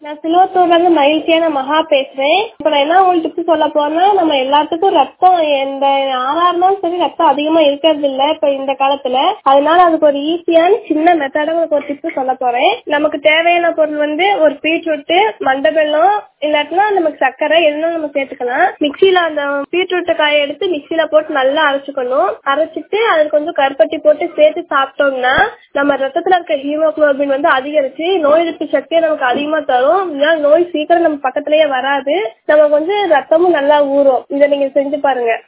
நான் சிலுவத்தூர்ல இருந்து மகிழ்ச்சியான மகா பேசுறேன் இப்ப நான் என்ன உங்களுக்கு டிப்ஸ் சொல்ல போறேன்னா நம்ம எல்லாத்துக்கும் ரத்தம் எந்த ஆறா இருந்தாலும் சரி ரத்தம் அதிகமா இருக்கிறது இல்ல இப்ப இந்த காலத்துல அதனால அதுக்கு ஒரு ஈஸியான சின்ன மெத்தட உங்களுக்கு ஒரு டிப்ஸ் சொல்ல போறேன் நமக்கு தேவையான பொருள் வந்து ஒரு பீட்ரூட் மண்டபெல்லம் இல்லாட்டினா நமக்கு சர்க்கரை எதுனா நம்ம சேர்த்துக்கலாம் மிக்சியில அந்த பீட்ரூட் காயை எடுத்து மிக்சியில போட்டு நல்லா அரைச்சுக்கணும் அரைச்சிட்டு அதுக்கு கொஞ்சம் கருப்பட்டி போட்டு சேர்த்து சாப்பிட்டோம்னா நம்ம ரத்தத்துல இருக்க ஹீமோகுளோபின் வந்து அதிகரிச்சு நோய் எதிர்ப்பு சக்தியை நமக்கு அதிகமா தரும் இதனால நோய் சீக்கிரம் நம்ம பக்கத்துலயே வராது நமக்கு வந்து ரத்தமும் நல்லா ஊறும் இதை நீங்க செஞ்சு பாருங்க